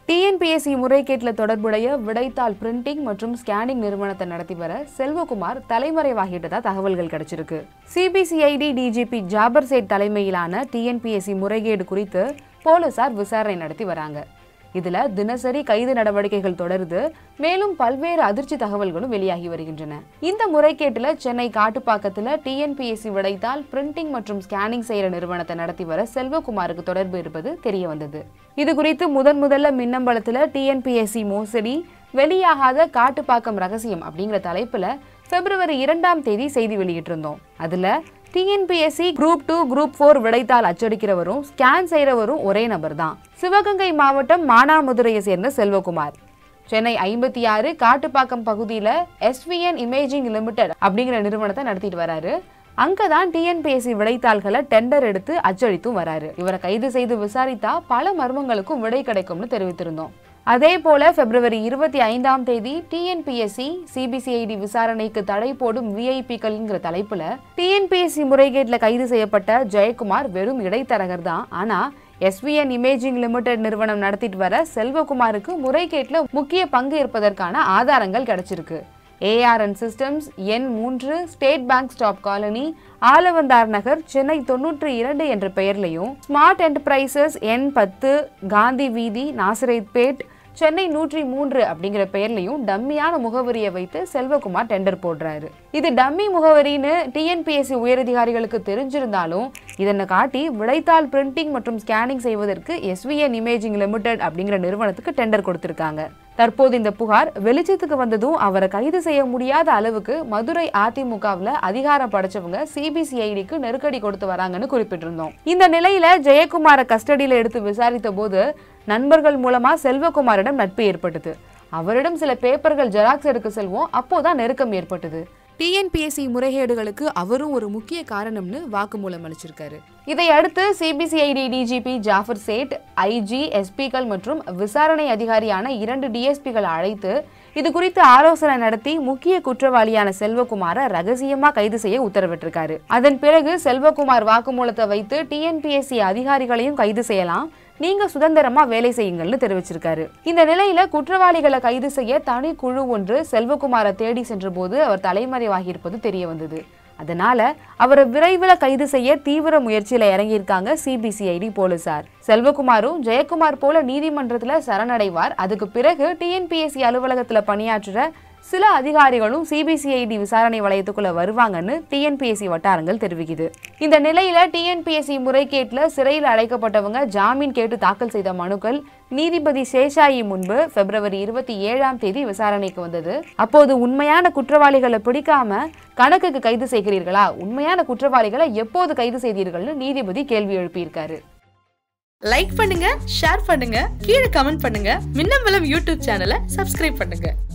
TNPSC முறைகேட்டில் தொடர்புடைய விடைத்தாள் பிரிண்டிங் மற்றும் ஸ்கேனிங் நிறுவனத்தை நடத்தி வர செல்வகுமார் தலைமறைவாகிட்டதா தகவல்கள் கிடைச்சிருக்கு சிபிசிஐடி டிஜிபி ஜாபர் சேட் தலைமையிலான டிஎன்பிஎஸ்சி முறைகேடு குறித்து போலீசார் விசாரணை நடத்தி வராங்க இதுல தினசரி கைது நடவடிக்கைகள் தொடருது மேலும் பல்வேறு அதிர்ச்சி தகவல்களும் வெளியாகி வருகின்றன இந்த முறைகேட்டுல சென்னை காட்டுப்பாக்கத்துல டிஎன்பிஎஸ்சி விடைத்தால் பிரிண்டிங் மற்றும் ஸ்கேனிங் செய்யற நிறுவனத்தை நடத்தி வர செல்வகுமாருக்கு தொடர்பு இருப்பது தெரிய வந்தது இது குறித்து முதன் முதல்ல மின்னம்பலத்துல டிஎன்பிஎஸ்சி மோசடி வெளியாகாத காட்டுப்பாக்கம் ரகசியம் அப்படிங்கிற தலைப்புல பிப்ரவரி இரண்டாம் தேதி செய்தி வெளியிட்டிருந்தோம் அதுல TNPSC group two group four விடைத்தாள் அச்சடிக்கிறவரும் ஸ்கேன் செய்கிறவரும் ஒரே நபர் தான் சிவகங்கை மாவட்டம் மானாமதுரையை சேர்ந்த செல்வகுமார் சென்னை ஐம்பத்தி ஆறு காட்டுப்பாக்கம் பகுதியில் எஸ்விஎன் இமேஜிங் லிமிடெட் அப்படிங்கிற நிறுவனத்தை நடத்திட்டு வராரு அங்கதான் டிஎன்பிஎஸ்சி விடைத்தாள்களை டெண்டர் எடுத்து அச்சடித்தும் வராரு இவரை கைது செய்து விசாரித்தா பல மர்மங்களுக்கும் விடை கிடைக்கும்னு தெரிவித்திருந்தோம் அதே போல பிப்ரவரி இருபத்தி ஐந்தாம் தேதி டிஎன்பிஎஸ்சி சிபிசிஐடி விசாரணைக்கு தடை போடும் விஐபிக்கள்ங்கிற தலைப்புல டிஎன்பிஎஸ்சி முறைகேட்டில் கைது செய்யப்பட்ட ஜெயக்குமார் வெறும் இடைத்தரகர் தான் ஆனா எஸ்விஎன் இமேஜிங் லிமிடெட் நிறுவனம் நடத்திட்டு வர செல்வகுமாருக்கு முறைகேட்டில் முக்கிய பங்கு இருப்பதற்கான ஆதாரங்கள் கிடைச்சிருக்கு ஏஆர்என் சிஸ்டம்ஸ் எண் மூன்று ஸ்டேட் பேங்க் ஸ்டாப் காலனி ஆலவந்தார் நகர் சென்னை தொன்னூற்றி இரண்டு என்ற பெயர்லையும் ஸ்மார்ட் என்டர்பிரைசஸ் எண் பத்து காந்தி வீதி நாசரேத் பேட் சென்னை நூற்றி மூன்று அப்படிங்கிற பெயர்லையும் டம்மியான முகவரியை வைத்து செல்வகுமார் டெண்டர் போடுறாரு இது டம்மி முகவரின்னு டிஎன்பிஎஸ்சி உயரதிகாரிகளுக்கு தெரிஞ்சிருந்தாலும் இதனை காட்டி விடைத்தாள் பிரிண்டிங் மற்றும் ஸ்கேனிங் செய்வதற்கு எஸ்விஎன் இமேஜிங் லிமிடெட் அப்படிங்கிற நிறுவனத்துக்கு டெண்டர் கொடுத்திருக்காங்க தற்போது இந்த புகார் வெளிச்சத்துக்கு வந்ததும் அவரை கைது செய்ய முடியாத அளவுக்கு மதுரை அதிமுகவில் அதிகாரம் படைச்சவங்க சிபிசிஐடிக்கு நெருக்கடி கொடுத்து வராங்கன்னு குறிப்பிட்டிருந்தோம் இந்த நிலையில ஜெயக்குமாரை கஸ்டடியில் எடுத்து விசாரித்த போது நண்பர்கள் மூலமா செல்வகுமாரிடம் நட்பு ஏற்பட்டது அவரிடம் சில பேப்பர்கள் ஜெராக்ஸ் எடுக்க செல்வோம் அப்போதான் நெருக்கம் ஏற்பட்டது டிஎன்பிஎஸ்சி முறைகேடுகளுக்கு அவரும் ஒரு முக்கிய காரணம்னு வாக்குமூலம் அளிச்சிருக்காரு இதை அடுத்து CBCID DGP Jaffar Sait IG எஸ்பிக்கள் மற்றும் விசாரணை அதிகாரியான இரண்டு டிஎஸ்பிகளை அழைத்து இது குறித்து ஆலோசனை நடத்தி முக்கிய குற்றவாளியான செல்வகுமாரை ரகசியமா கைது செய்ய உத்தரவிட்டிருக்காரு அதன் பிறகு செல்வகுமார் வாக்குமூலத்தை வைத்து டிஎன்பிஎஸ்சி அதிகாரிகளையும் கைது செய்யலாம் நீங்க சுதந்திரமா வேலை செய்யுங்கள்னு தெரிவிச்சிருக்காரு இந்த நிலையில குற்றவாளிகளை கைது செய்ய தனி குழு ஒன்று செல்வகுமாரை தேடி சென்றபோது அவர் தலைமறைவாகியிருப்பது தெரிய வந்தது அதனால அவரை விரைவில் கைது செய்ய தீவிர முயற்சியில இறங்கியிருக்காங்க சிபிசிஐடி போலீசார் செல்வகுமாரும் ஜெயக்குமார் போல நீதிமன்றத்துல சரணடைவார் அதுக்கு பிறகு டிஎன்பிஎஸ்சி அலுவலகத்துல பணியாற்றுற சில அதிகாரிகளும் சிபிசிஐடி விசாரணை வளையத்துக்குள்ள வருவாங்கன்னு டிஎன்பிஎஸ்சி வட்டாரங்கள் தெரிவிக்குது இந்த நிலையில டிஎன்பிஎஸ்சி முறைகேட்டுல சிறையில் அடைக்கப்பட்டவங்க ஜாமீன் கேட்டு தாக்கல் செய்த மனுக்கள் நீதிபதி சேஷாயி முன்பு பிப்ரவரி இருபத்தி ஏழாம் தேதி விசாரணைக்கு வந்தது அப்போது உண்மையான குற்றவாளிகளை பிடிக்காம கணக்குக்கு கைது செய்கிறீர்களா உண்மையான குற்றவாளிகளை எப்போது கைது செய்தீர்கள்னு நீதிபதி கேள்வி எழுப்பியிருக்காரு லைக் பண்ணுங்க ஷேர் பண்ணுங்க கீழே கமெண்ட் பண்ணுங்க மின்னம்பலம் யூடியூப் சேனலை சப்ஸ்கிரைப் பண்ணுங்க